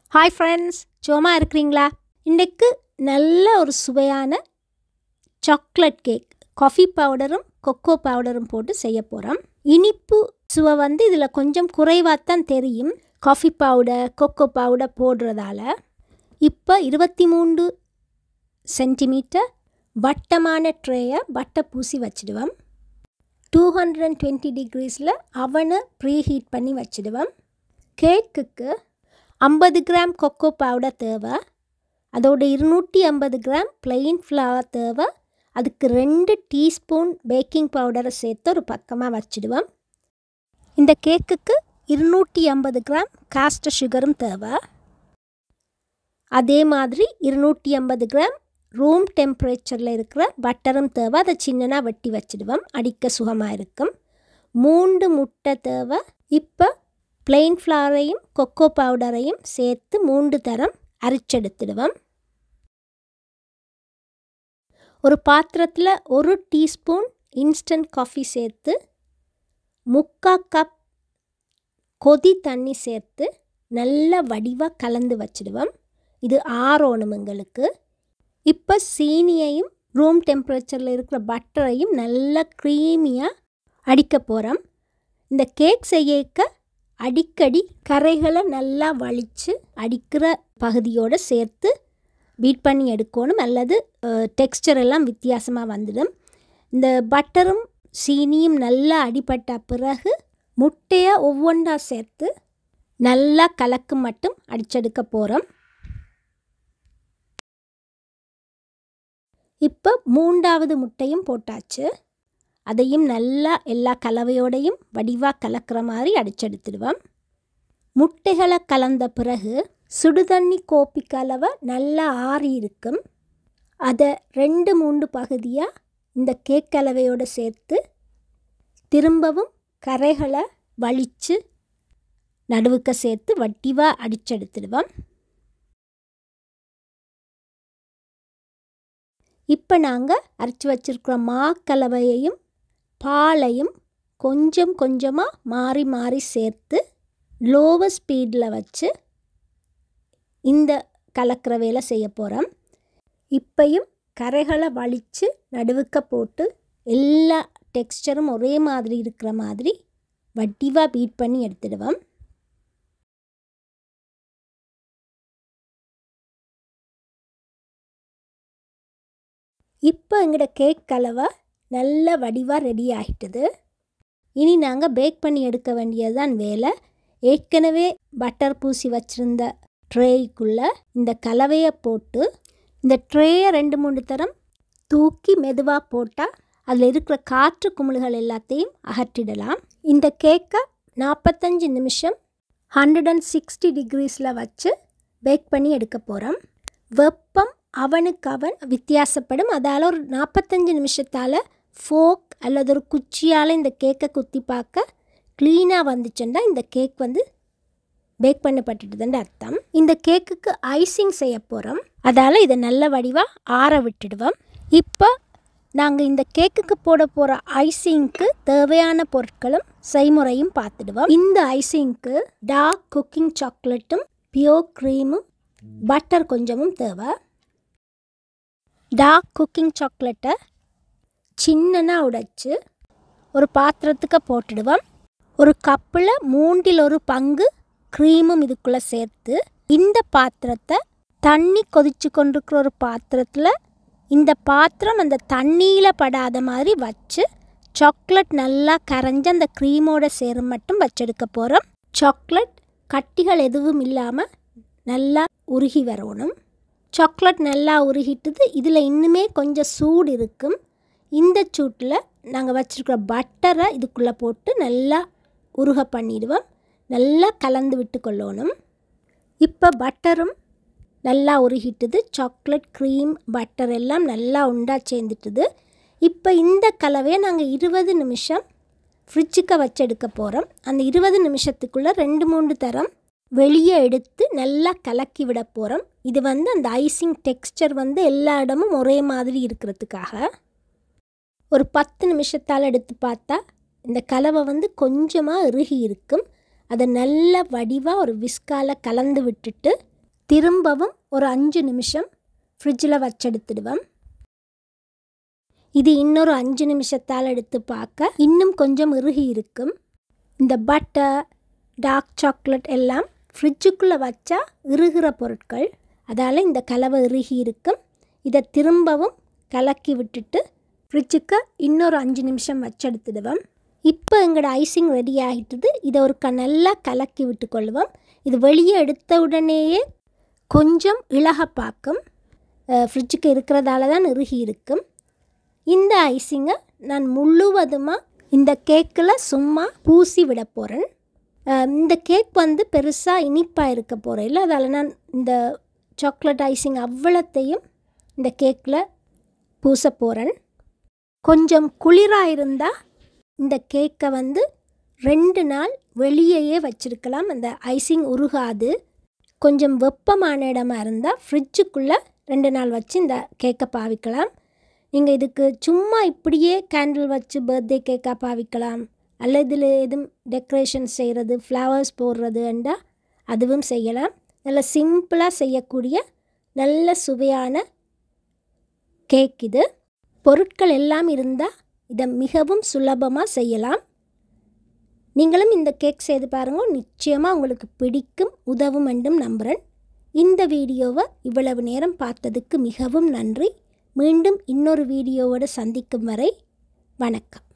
hi friends சும்மா இருக்கிறீங்களா இன்றைக்கு நல்ல ஒரு சுவையான சாக்லேட் கேக் காஃபி பவுடரும் கொக்கோ பவுடரும் போட்டு செய்ய போகிறோம் இனிப்பு சுவை வந்து இதில் கொஞ்சம் குறைவாக தான் தெரியும் காஃபி பவுடர் கொக்கோ பவுடர் போடுறதால இப்போ இருபத்தி மூன்று சென்டிமீட்டர் வட்டமான ட்ரேயை வட்டை பூசி வச்சிடுவோம் டூ ஹண்ட்ரட் அண்ட் டுவெண்ட்டி டிகிரிஸில் அவனை ப்ரீ ஹீட் பண்ணி வச்சிடுவோம் கேக்குக்கு ஐம்பது கிராம் கொக்கோ பவுடர் தேவை அதோட இருநூற்றி ஐம்பது கிராம் பிளெயின் ஃப்ளவர் தேவை அதுக்கு ரெண்டு டீஸ்பூன் பேக்கிங் பவுடரை சேர்த்து ஒரு பக்கமாக வச்சிடுவோம் இந்த கேக்குக்கு இருநூற்றி ஐம்பது கிராம் காஸ்டர் சுகரும் தேவை அதே மாதிரி இருநூற்றி ஐம்பது கிராம் ரூம் டெம்பரேச்சரில் இருக்கிற பட்டரும் தேவை அதை சின்னனாக வெட்டி வச்சிடுவோம் அடிக்க சுகமாக இருக்கும் மூன்று முட்டை தேவை இப்போ பிளெயின் ஃப்ளவரையும் கொக்கோ பவுடரையும் சேர்த்து மூன்று தரம் அரைச்செடுத்துடுவோம் ஒரு பாத்திரத்தில் ஒரு டீஸ்பூன் இன்ஸ்டன்ட் காஃபி சேர்த்து முக்கா கப் கொதி தண்ணி சேர்த்து நல்ல வடிவாக கலந்து வச்சிடுவோம் இது ஆறோணும் எங்களுக்கு இப்போ சீனியையும் ரூம் டெம்பரேச்சரில் இருக்கிற பட்டரையும் நல்லா க்ரீமியாக அடிக்க போகிறோம் இந்த கேக் செய்யக்க அடிக்கடி கரைகளை நல்லா வலித்து அடிக்கிற பகுதியோடு சேர்த்து பீட் பண்ணி எடுக்கணும் அல்லது டெக்ஸ்டர் எல்லாம் வித்தியாசமாக வந்துடும் இந்த பட்டரும் சீனியும் நல்லா அடிபட்ட பிறகு முட்டையை ஒவ்வொன்றா சேர்த்து நல்லா கலக்கு மட்டும் அடிச்செடுக்க போகிறோம் இப்போ மூன்றாவது முட்டையும் போட்டாச்சு அதையும் நல்லா எல்லா கலவையோடையும் வடிவாக கலக்கிற மாதிரி அடிச்செடுத்துடுவோம் முட்டைகளை கலந்த பிறகு சுடுதண்ணி கோப்பி கலவை நல்லா ஆறி இருக்கும் அதை ரெண்டு மூன்று பகுதியாக இந்த கேக் கலவையோடு சேர்த்து திரும்பவும் கரைகளை வலித்து நடுவுக்க சேர்த்து வட்டிவாக அடிச்செடுத்துடுவோம் இப்போ நாங்கள் அரைச்சி வச்சுருக்கிற மா கலவையையும் பாலையும் கொஞ்சம் கொஞ்சமாக மாறி மாறி சேர்த்து லோவர் ஸ்பீடில் வச்சு இந்த கலக்கிற வேலை செய்ய போகிறோம் இப்பையும் கரைகளை வலித்து நடுவுக்க போட்டு எல்லா டெக்ஸ்டரும் ஒரே மாதிரி இருக்கிற மாதிரி வட்டிவாக பீட் பண்ணி எடுத்துடுவோம் இப்போ எங்களோட கேக் கலவை நல்ல வடிவாக ரெடி ஆகிட்டுது இனி நாங்கள் பேக் பண்ணி எடுக்க வேண்டியது தான் வேலை ஏற்கனவே பட்டர் பூசி வச்சுருந்த ட்ரேக்குள்ளே இந்த கலவையை போட்டு இந்த ட்ரேயை ரெண்டு மூணு தரம் தூக்கி மெதுவாக போட்டால் அதில் இருக்கிற காற்று குமிழ்கள் எல்லாத்தையும் அகற்றிடலாம் இந்த கேக்கை நாற்பத்தஞ்சு நிமிஷம் ஹண்ட்ரட் அண்ட் சிக்ஸ்டி டிகிரிஸில் வச்சு பேக் பண்ணி எடுக்க போகிறோம் வெப்பம் அவனுக்கு அவன் வித்தியாசப்படும் அதால் ஒரு நாற்பத்தஞ்சு நிமிஷத்தால் ஃபோக் அல்லது ஒரு குச்சியால் இந்த கேக்கை குத்தி பார்க்க க்ளீனாக வந்துச்சுன்னா இந்த கேக் வந்து பேக் பண்ணப்பட்டுட்டுதுன்னு அர்த்தம் இந்த கேக்குக்கு ஐசிங் செய்ய போகிறோம் அதால் இதை நல்ல வடிவாக ஆற விட்டுடுவோம் இப்போ நாங்கள் இந்த கேக்குக்கு போட போகிற ஐசிங்க்கு தேவையான பொருட்களும் செய்முறையும் பார்த்துடுவோம் இந்த ஐசிங்க்கு டார்க் குக்கிங் சாக்லேட்டும் பியோர் க்ரீமும் பட்டர் கொஞ்சமும் தேவை டார்க் குக்கிங் சாக்லேட்டை சின்னனாக உடைச்சு ஒரு பாத்திரத்துக்கு போட்டுடுவோம் ஒரு கப்பில் மூன்றில் ஒரு பங்கு க்ரீமும் இதுக்குள்ளே சேர்த்து இந்த பாத்திரத்தை தண்ணி கொதிச்சு கொண்டிருக்கிற ஒரு பாத்திரத்தில் இந்த பாத்திரம் அந்த தண்ணியில் படாத மாதிரி வச்சு சாக்லேட் நல்லா கரைஞ்சி அந்த க்ரீமோட சேரும் மட்டும் வச்செடுக்க போகிறோம் சாக்லேட் கட்டிகள் எதுவும் இல்லாமல் நல்லா உருகி வரணும் சாக்லேட் நல்லா உருகிட்டுது இதில் இன்னுமே கொஞ்சம் சூடு இருக்கும் இந்த சூட்டில் நாங்கள் வச்சுருக்கிற பட்டரை இதுக்குள்ளே போட்டு நல்லா உருக பண்ணிடுவோம் நல்லா கலந்து விட்டு கொள்ளணும் இப்போ பட்டரும் நல்லா உருகிட்டுது சாக்லேட் க்ரீம் பட்டர் எல்லாம் நல்லா உண்டா சேர்ந்துட்டுது இப்போ இந்த கலவையை நாங்கள் இருபது நிமிஷம் ஃப்ரிட்ஜுக்கு வச்செடுக்க போகிறோம் அந்த இருபது நிமிஷத்துக்குள்ளே ரெண்டு மூன்று தரம் வெளியே எடுத்து நல்லா கலக்கி விட போகிறோம் இது வந்து அந்த ஐசிங் டெக்ஸ்டர் வந்து எல்லா இடமும் ஒரே மாதிரி இருக்கிறதுக்காக ஒரு பத்து நிமிஷத்தால் எடுத்து பார்த்தா இந்த கலவை வந்து கொஞ்சமாக இறுகி இருக்கும் அதை நல்ல வடிவாக ஒரு விஸ்கால கலந்து விட்டுட்டு திரும்பவும் ஒரு அஞ்சு நிமிஷம் ஃப்ரிட்ஜில் வச்செடுத்துடுவோம் இது இன்னொரு அஞ்சு நிமிஷத்தால் எடுத்து பார்க்க இன்னும் கொஞ்சம் இறுகி இருக்கும் இந்த பட்டர் டார்க் சாக்லேட் எல்லாம் ஃப்ரிட்ஜுக்குள்ளே வச்சா இறுகிற பொருட்கள் அதால் இந்த கலவை இறுகி இருக்கும் இதை திரும்பவும் கலக்கி விட்டுட்டு ஃப்ரிட்ஜுக்கு இன்னொரு அஞ்சு நிமிஷம் வச்செடுத்துடுவோம் இப்போ எங்களோட ஐசிங் ரெடி ஆகிட்டுது இதை ஒருக்கா நல்லா கலக்கி விட்டுக்கொள்வோம் இது வெளியே எடுத்த உடனேயே கொஞ்சம் இலக பார்க்கும் ஃப்ரிட்ஜுக்கு இருக்கிறதால தான் இறுகி இருக்கும் இந்த ஐசிங்கை நான் முழுவதுமாக இந்த கேக்கில் சும்மா பூசி விட போகிறேன் இந்த கேக் வந்து பெருசாக இனிப்பாக இருக்க போகிறேன் அதால் நான் இந்த சாக்லேட் ஐசிங் அவ்வளத்தையும் இந்த கேக்கில் பூச போகிறேன் கொஞ்சம் குளிராக இருந்தால் இந்த கேக்கை வந்து ரெண்டு நாள் வெளியேயே வச்சுருக்கலாம் அந்த ஐசிங் உருகாது கொஞ்சம் வெப்பமான இடமா இருந்தால் ஃப்ரிட்ஜுக்குள்ளே ரெண்டு நாள் வச்சு இந்த கேக்கை பாவிக்கலாம் நீங்கள் இதுக்கு சும்மா இப்படியே கேண்டில் வச்சு பர்த்டே கேக்காக பாவிக்கலாம் அல்ல இதில் எதுவும் டெக்கரேஷன் செய்கிறது ஃப்ளவர்ஸ் போடுறதுண்டா அதுவும் செய்யலாம் நல்ல சிம்பிளாக செய்யக்கூடிய நல்ல சுவையான கேக் இது பொருட்கள் எல்லாம் இருந்தால் இதை மிகவும் சுலபமாக செய்யலாம் நீங்களும் இந்த கேக் செய்து பாருங்க நிச்சயமாக உங்களுக்கு பிடிக்கும் உதவும் என்றும் நம்புகிறேன் இந்த வீடியோவை இவ்வளவு நேரம் பார்த்ததுக்கு மிகவும் நன்றி மீண்டும் இன்னொரு வீடியோவோடு சந்திக்கும் வரை வணக்கம்